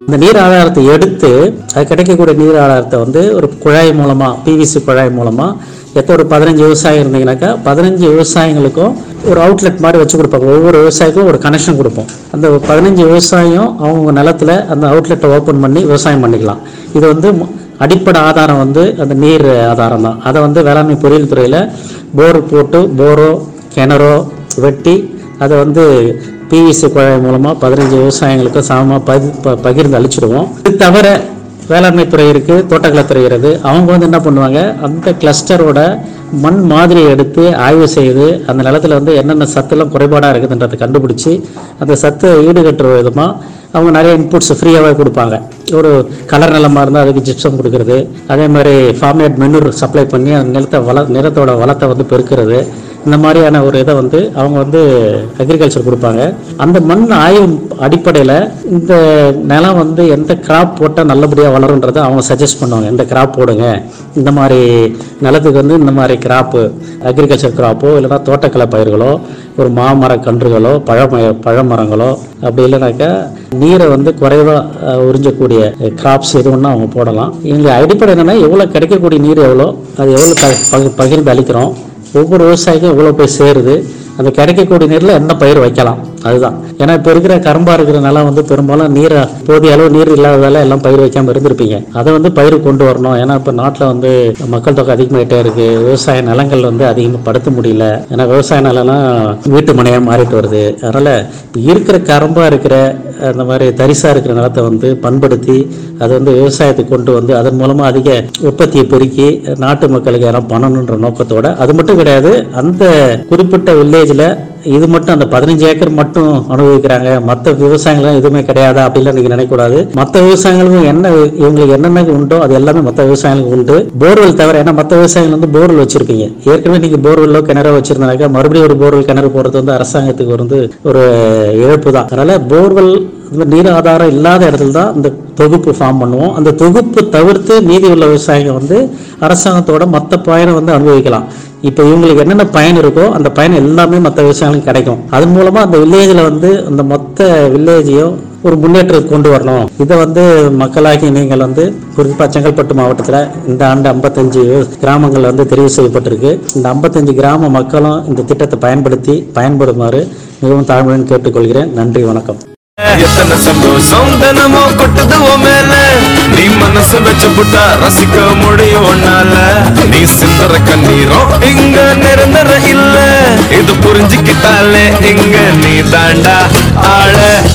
இந்த நீர் ஆதாரத்தை எடுத்து அது கிடைக்கக்கூடிய நீர் ஆதாரத்தை வந்து ஒரு குழாய் மூலமாக பிவிசி குழாய் மூலமாக எத்த ஒரு பதினஞ்சு விவசாயம் இருந்தீங்கன்னாக்கா பதினஞ்சு விவசாயிகளுக்கும் ஒரு அவுட்லெட் மாதிரி வச்சு கொடுப்பாங்க ஒவ்வொரு விவசாயிக்கும் ஒரு கனெக்ஷன் கொடுப்போம் அந்த பதினஞ்சு விவசாயம் அவங்க நிலத்துல அந்த அவுட்லெட்டை ஓப்பன் பண்ணி விவசாயம் பண்ணிக்கலாம் இது வந்து மு- அடிப்படை ஆதாரம் வந்து அந்த நீர் ஆதாரம் தான் அதை வந்து வேளாண்மை பொறியியல் துறையில் போர் போட்டு போரோ கிணறோ வெட்டி அதை வந்து பிவிசி குழாய் மூலமாக பதினஞ்சு விவசாயிகளுக்கு சமமாக பதி ப- பகிர்ந்து அளிச்சிடுவோம் இது தவிர வேளாண்மை துறை இருக்கு தோட்டக்கலைத்துறை இருக்குது அவங்க வந்து என்ன பண்ணுவாங்க அந்த கிளஸ்டரோட மண் மாதிரியை எடுத்து ஆய்வு செய்து அந்த நிலத்துல வந்து என்னென்ன சத்துலாம் குறைபாடாக இருக்குதுன்றதை கண்டுபிடிச்சி அந்த சத்தை ஈடுகட்டுற விதமாக அவங்க நிறைய இன்புட்ஸ் ஃப்ரீயாகவே கொடுப்பாங்க ஒரு கலர் நிலமாக இருந்தால் அதுக்கு ஜிப்சம் கொடுக்கறது அதே மாதிரி ஃபார்மேட் மெனூர் சப்ளை பண்ணி அந்த நிலத்தை வள நிலத்தோட வளத்தை வந்து பெருக்கிறது இந்த மாதிரியான ஒரு இதை வந்து அவங்க வந்து அக்ரிகல்ச்சர் கொடுப்பாங்க அந்த மண் ஆய்வு அடிப்படையில் இந்த நிலம் வந்து எந்த கிராப் போட்டால் நல்லபடியாக வளருன்றதை அவங்க சஜஸ்ட் பண்ணுவாங்க இந்த கிராப் போடுங்க இந்த மாதிரி நிலத்துக்கு வந்து இந்த மாதிரி கிராப்பு அக்ரிகல்ச்சர் கிராப்போ இல்லைன்னா தோட்டக்கலை பயிர்களோ ஒரு மாமர கன்றுகளோ பழம பழமரங்களோ அப்படி இல்லைனாக்கா நீரை வந்து குறைவாக உறிஞ்சக்கூடிய கிராப்ஸ் எது ஒன்றா அவங்க போடலாம் இவங்க அடிப்படை என்னென்னா எவ்வளோ கிடைக்கக்கூடிய நீர் எவ்வளோ அது எவ்வளோ ப- பகிர் பகிர்ந்து அளிக்கிறோம் ஒவ்வொரு விவசாயிக்கும் எவ்வளோ போய் சேருது அந்த கிடைக்கக்கூடிய நீரில் என்ன பயிர் வைக்கலாம் அதுதான் ஏன்னா இப்போ இருக்கிற கரும்பா இருக்கிற நிலம் வந்து பெரும்பாலும் நீர் போதிய அளவு நீர் இல்லாததால எல்லாம் பயிர் வைக்காம இருந்திருப்பீங்க அதை வந்து பயிர் கொண்டு வரணும் ஏன்னா இப்போ நாட்டில் வந்து மக்கள் தொகை அதிகமாயிட்டே இருக்கு விவசாய நிலங்கள் வந்து அதிகமாக படுத்த முடியல ஏன்னா விவசாய நிலம்லாம் வீட்டு மனையாக மாறிட்டு வருது அதனால இப்போ இருக்கிற கரும்பா இருக்கிற அந்த மாதிரி தரிசா இருக்கிற நிலத்தை வந்து பண்படுத்தி அதை வந்து விவசாயத்துக்கு கொண்டு வந்து அதன் மூலமா அதிக உற்பத்தியை பெருக்கி நாட்டு மக்களுக்கு யாரும் பண்ணணுன்ற நோக்கத்தோட அது மட்டும் கிடையாது அந்த குறிப்பிட்ட வில்லேஜில் இது மட்டும் அந்த பதினஞ்சு ஏக்கர் மட்டும் அனுபவிக்கிறாங்க மற்ற விவசாயங்களும் எதுவுமே கிடையாதா அப்படிலாம் நீங்க நினைக்கக்கூடாது மற்ற விவசாயங்களுக்கும் என்ன இவங்களுக்கு என்னென்ன உண்டோ அது எல்லாமே மற்ற விவசாயங்களுக்கு உண்டு போர்வெல் தவிர ஏன்னா மற்ற விவசாயிகள் வந்து போர்வெல் வச்சிருப்பீங்க ஏற்கனவே நீங்க போர்வெல்லோ கிணறோ வச்சிருந்தாக்கா மறுபடியும் ஒரு போர்வெல் கிணறு போறது வந்து அரசாங்கத்துக்கு வந்து ஒரு இழப்பு தான் அதனால போர்வெல் இந்த நீர் ஆதாரம் இல்லாத இடத்துல தான் இந்த தொகுப்பு ஃபார்ம் பண்ணுவோம் அந்த தொகுப்பு தவிர்த்து மீதி உள்ள விவசாயிகள் வந்து அரசாங்கத்தோட மற்ற பயனை வந்து அனுபவிக்கலாம் இப்போ இவங்களுக்கு என்னென்ன பயன் இருக்கோ அந்த பயன் எல்லாமே மற்ற விவசாயிகளுக்கு கிடைக்கும் அதன் மூலமா அந்த வில்லேஜில் வந்து அந்த மொத்த வில்லேஜையும் ஒரு முன்னேற்றத்துக்கு கொண்டு வரணும் இதை வந்து மக்களாகி நீங்கள் வந்து குறிப்பாக செங்கல்பட்டு மாவட்டத்தில் இந்த ஆண்டு ஐம்பத்தஞ்சு கிராமங்கள் வந்து தெரிவு செய்யப்பட்டிருக்கு இந்த ஐம்பத்தஞ்சு கிராம மக்களும் இந்த திட்டத்தை பயன்படுத்தி பயன்படுமாறு மிகவும் தாழ்மையுடன் கேட்டுக்கொள்கிறேன் நன்றி வணக்கம் எத்தனை சந்தோஷம் தினமும் கொட்டுது உன் மேல நீ மனசு வச்சு புட்டா ரசிக்க முடியும் உன்னால நீ சிந்தற கண்ணீரும் இங்க நிரந்தர இல்ல இது புரிஞ்சுக்கிட்டாலே இங்க நீ தாண்டா ஆள